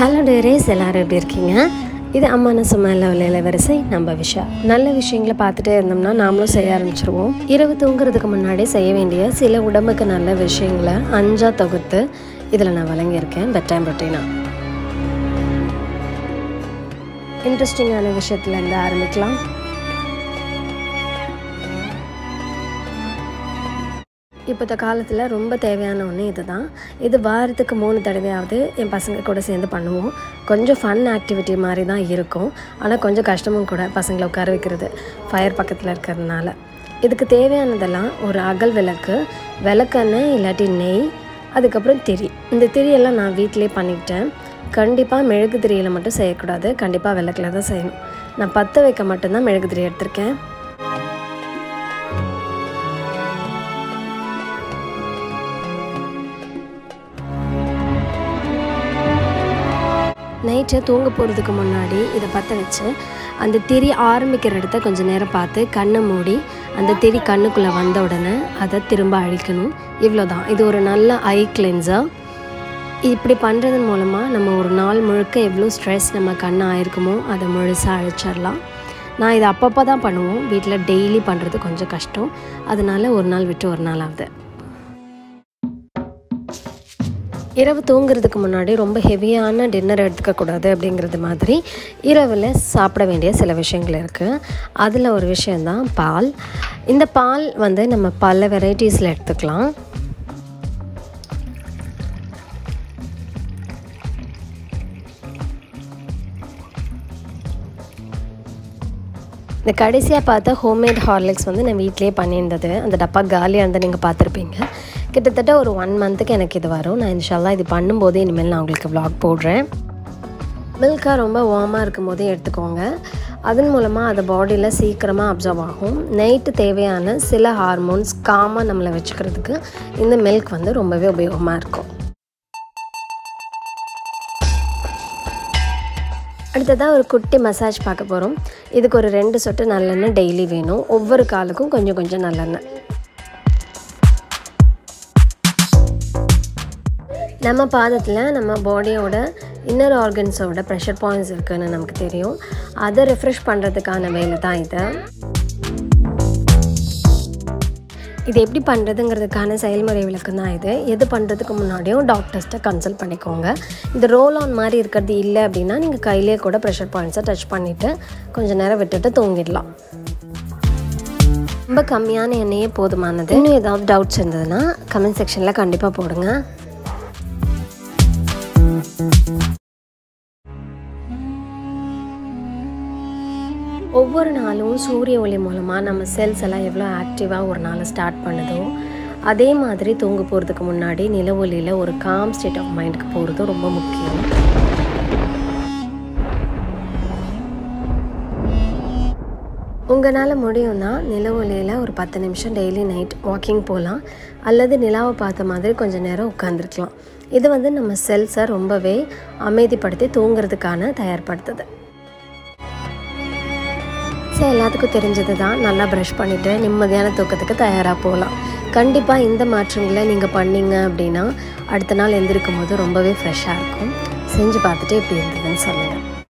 hello dears எல்லோரும் எப்படி இருக்கீங்க இது அம்மான சும்மா இல்லை வரிசை நம்ம விஷயம் நல்ல விஷயங்களை பார்த்துட்டே இருந்தோம்னா நாமளும் செய்ய ஆரம்பிச்சிருவோம் இரவு தூங்குறதுக்கு முன்னாடி செய்ய வேண்டிய சில உடம்புக்கு நல்ல விஷயங்களை அஞ்சா தொகுத்து இதில் நான் வழங்கியிருக்கேன் பெட் டைம் ரொட்டீனாக இன்ட்ரெஸ்டிங்கான விஷயத்துலேருந்து ஆரம்பிக்கலாம் இப்போத்த காலத்தில் ரொம்ப தேவையான ஒன்று இது தான் இது வாரத்துக்கு மூணு தடவையாவது என் பசங்க கூட சேர்ந்து பண்ணுவோம் கொஞ்சம் ஃபன் ஆக்டிவிட்டி மாதிரி தான் இருக்கும் ஆனால் கொஞ்சம் கஷ்டமும் கூட பசங்களை உட்கார வைக்கிறது ஃபயர் பக்கத்தில் இருக்கிறதுனால இதுக்கு தேவையானதெல்லாம் ஒரு அகல் விளக்கு விளக்கெண்ணெய் இல்லாட்டி நெய் அதுக்கப்புறம் திரி இந்த திரியெல்லாம் நான் வீட்டிலே பண்ணிக்கிட்டேன் கண்டிப்பாக மெழுகு திரியில் மட்டும் செய்யக்கூடாது கண்டிப்பாக விளக்கில் தான் செய்யணும் நான் பற்ற வைக்க மட்டும்தான் மெழுகு திரி எடுத்திருக்கேன் நைட்டு தூங்க போகிறதுக்கு முன்னாடி இதை பற்ற வச்சு அந்த திரி ஆரம்பிக்கிற இடத்த கொஞ்சம் நேரம் பார்த்து கண்ணை மூடி அந்த திரி கண்ணுக்குள்ளே வந்த உடனே அதை திரும்ப அழிக்கணும் இவ்வளோ தான் இது ஒரு நல்ல ஐ கிளென்சர் இப்படி பண்ணுறதன் மூலமாக நம்ம ஒரு நாள் முழுக்க எவ்வளோ ஸ்ட்ரெஸ் நம்ம கண்ணை ஆயிருக்குமோ அதை முழுசாக அழிச்சிடலாம் நான் இதை அப்பப்போ தான் பண்ணுவோம் வீட்டில் டெய்லி பண்ணுறது கொஞ்சம் கஷ்டம் அதனால ஒரு நாள் விட்டு ஒரு நாள் ஆகுது இரவு தூங்குறதுக்கு முன்னாடி ரொம்ப ஹெவியான டின்னர் எடுத்துக்கக்கூடாது அப்படிங்கிறது மாதிரி இரவில் சாப்பிட வேண்டிய சில விஷயங்கள் இருக்குது அதில் ஒரு விஷயந்தான் பால் இந்த பால் வந்து நம்ம பல வெரைட்டிஸில் எடுத்துக்கலாம் இந்த கடைசியாக பார்த்த ஹோம்மேட் ஹார்லிக்ஸ் வந்து நான் வீட்டிலே பண்ணியிருந்தது அந்த டப்பா காலியாக இருந்தால் நீங்கள் பார்த்துருப்பீங்க கிட்டத்தட்ட ஒரு ஒன் மந்த்துக்கு எனக்கு இது வரும் நான் இன்ஷால்லாம் இது பண்ணும்போது இனிமேல் நான் உங்களுக்கு வ்ளாக் போடுறேன் மில்காக ரொம்ப வார்மாக இருக்கும் போதே எடுத்துக்கோங்க அதன் மூலமாக அது பாடியில் சீக்கிரமாக அப்சர்வ் ஆகும் நைட்டு தேவையான சில ஹார்மோன்ஸ் காமாக நம்மளை வச்சுக்கிறதுக்கு இந்த மில்க் வந்து ரொம்பவே உபயோகமாக இருக்கும் அடுத்ததாக ஒரு குட்டி மசாஜ் பார்க்க போகிறோம் இதுக்கு ஒரு ரெண்டு சொட்டு நல்லெண்ணெய் டெய்லி வேணும் ஒவ்வொரு காலுக்கும் கொஞ்சம் கொஞ்சம் நல்லெண்ணெய் நம்ம பாதத்தில் நம்ம பாடியோட இன்னர் ஆர்கன்ஸோட ப்ரெஷர் பாயிண்ட்ஸ் இருக்குதுன்னு நமக்கு தெரியும் அதை ரெஃப்ரெஷ் பண்ணுறதுக்கான வேலை தான் இது இது எப்படி பண்ணுறதுங்கிறதுக்கான செயல்முறை விளக்கம் தான் இது எது பண்ணுறதுக்கு முன்னாடியும் டாக்டர்ஸ்ட்டை கன்சல்ட் பண்ணிக்கோங்க இந்த ரோல் ஆன் மாதிரி இருக்கிறது இல்லை அப்படின்னா நீங்கள் கையிலே கூட ப்ரெஷர் பாயிண்ட்ஸை டச் பண்ணிவிட்டு கொஞ்சம் நேரம் விட்டுட்டு தூங்கிடலாம் ரொம்ப கம்மியான எண்ணெயே போதுமானது இன்னும் ஏதாவது டவுட்ஸ் இருந்ததுன்னா கமெண்ட் செக்ஷனில் கண்டிப்பாக போடுங்க ஒவ்வொரு நாளும் சூரிய ஒளி மூலமாக நம்ம செல்ஸ் எல்லாம் எவ்வளோ ஆக்டிவாக ஒரு நாளை ஸ்டார்ட் பண்ணுதோ அதே மாதிரி தூங்க போகிறதுக்கு முன்னாடி நில ஒளியில் ஒரு காம் ஸ்டேட் ஆஃப் மைண்டுக்கு போகிறது ரொம்ப முக்கியம் உங்களால் முடியும்னா நில ஒளியில் ஒரு பத்து நிமிஷம் டெய்லி நைட் வாக்கிங் போகலாம் அல்லது நிலாவை பார்த்த மாதிரி கொஞ்சம் நேரம் உட்காந்துருக்கலாம் இது வந்து நம்ம செல்ஸை ரொம்பவே அமைதிப்படுத்தி தூங்குறதுக்கான தயார்படுத்துது ஸோ எல்லாத்துக்கும் தெரிஞ்சது தான் நல்லா ப்ரஷ் பண்ணிவிட்டு நிம்மதியான தூக்கத்துக்கு தயாராக போகலாம் கண்டிப்பாக இந்த மாற்றங்களை நீங்கள் பண்ணீங்க அப்படின்னா அடுத்த நாள் எந்திருக்கும் போது ரொம்பவே ஃப்ரெஷ்ஷாக இருக்கும் செஞ்சு பார்த்துட்டு எப்படி இருந்ததுன்னு சொல்லுங்கள்